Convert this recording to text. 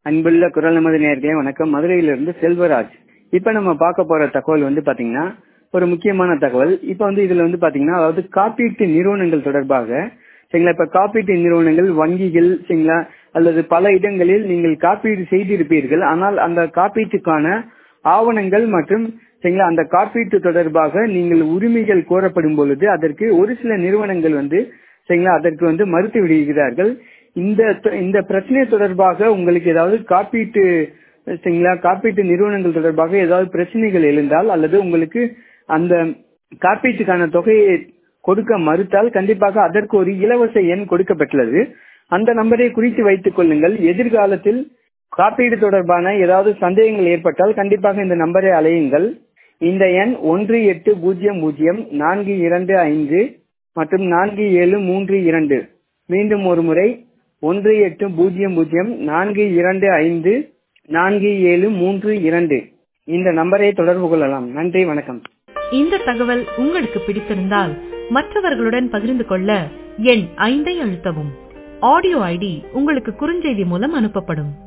அன்புள்ள குரல் நமது நேர்களே வணக்கம் மதுரையிலிருந்து செல்வராஜ் இப்ப நம்ம பார்க்க போற தகவல் வந்து பாத்தீங்கன்னா ஒரு முக்கியமான தகவல் இப்ப வந்து இதுல வந்து பாத்தீங்கன்னா அதாவது காப்பீட்டு நிறுவனங்கள் தொடர்பாக சரிங்களா இப்ப காப்பீட்டு நிறுவனங்கள் வங்கிகள் சரிங்களா அல்லது பல இடங்களில் நீங்கள் காப்பீடு செய்திருப்பீர்கள் ஆனால் அந்த காப்பீட்டுக்கான ஆவணங்கள் மற்றும் சரிங்களா அந்த காப்பீட்டு தொடர்பாக நீங்கள் உரிமைகள் கோரப்படும் பொழுது அதற்கு ஒரு சில நிறுவனங்கள் வந்து சரிங்களா அதற்கு வந்து மறுத்து விடுகிறார்கள் இந்த இந்த பிரச்சனை தொடர்பாக உங்களுக்கு ஏதாவது காப்பீட்டு சரிங்களா காப்பீட்டு நிறுவனங்கள் தொடர்பாக ஏதாவது பிரச்சனைகள் எழுந்தால் அல்லது உங்களுக்கு அந்த காப்பீட்டுக்கான தொகையை கொடுக்க மறுத்தால் கண்டிப்பாக அதற்கு ஒரு இலவச எண் கொடுக்கப்பட்டுள்ளது அந்த நம்பரை குறித்து வைத்துக் கொள்ளுங்கள் எதிர்காலத்தில் காப்பீடு தொடர்பான ஏதாவது சந்தேகங்கள் ஏற்பட்டால் கண்டிப்பாக இந்த நம்பரை அலையுங்கள் இந்த எண் ஒன்று எட்டு பூஜ்ஜியம் பூஜ்ஜியம் நான்கு இரண்டு ஐந்து மற்றும் நான்கு ஏழு மூன்று இரண்டு மீண்டும் ஒரு முறை ஒன்று எட்டு பூஜ்ஜியம் பூஜ்ஜியம் நான்கு இரண்டு ஐந்து நான்கு ஏழு மூன்று இரண்டு இந்த நம்பரை தொடர்பு கொள்ளலாம் நன்றி வணக்கம் இந்த தகவல் உங்களுக்கு பிடித்திருந்தால் மற்றவர்களுடன் பகிர்ந்து கொள்ள எண் ஐந்தை அழுத்தவும் ஆடியோ ஐடி உங்களுக்கு குறுஞ்செய்தி மூலம் அனுப்பப்படும்